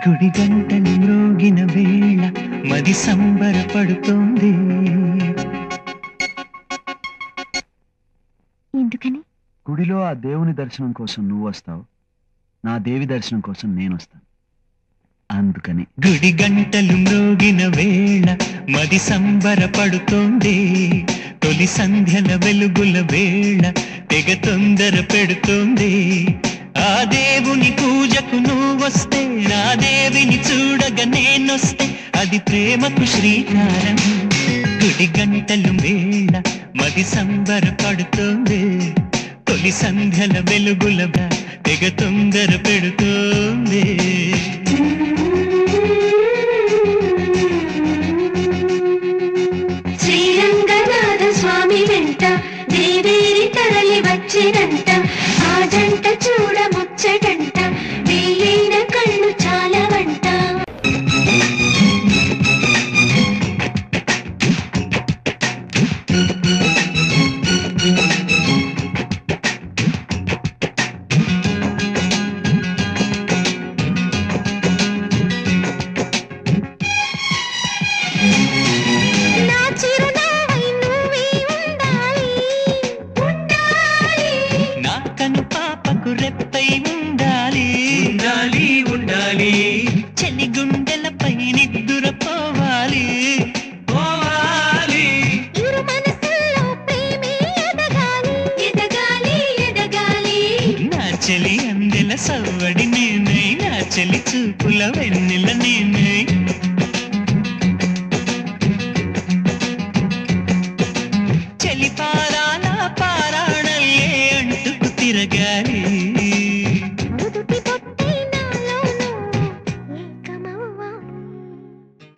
గుడి గంటలు మ్రోగిన వేళ మది సంబరపడుతోంది ఎందుకని గుడిలో ఆ దేవుని దర్శనం కోసం నువ్వు వస్తావు నా దేవి దర్శనం కోసం నేను వస్తాను అందుకని గుడి గంటలు మ్రోగిన వేళ మది సంబరపడుతోంది తొలి సంధ్యల వెలుగుల వేళ తెగ తొందర పెడుతోంది ఆ దేవుని పూజకు నువ్వు వస్తే నా దేవిని చూడగా నేనొస్తే అది ప్రేమకు శ్రీకారం గుడి గంటలు వేళ మది సంబరపడుతోంది తొలి సంధ్యల వెలుగుల వేళ తెగ తొందర పెడుతోంది శ్రీరంగనాథ స్వామి వెంట దేవేరి తరలి వచ్చినంట ఆ జంట చూడ ముచ్చటంట వేయైన కళ్ళు చాలవంట నా చిరునవ్వై నువ్వే ఉండాలి ఉండాలి నా కను పాపకు రెప్పై ఉండాలి ఉండాలి ఉండాలి చెలి గుండెలపై నిద్దురపోవాలి పోవాలి ఇరు మనసుల్లో ప్రేమే ఎదగాలి ఎదగాలి ఎదగాలి నా చెలి అందెల సవ్వడి నేనై నా చెలి చూపుల వెన్నెల నేనై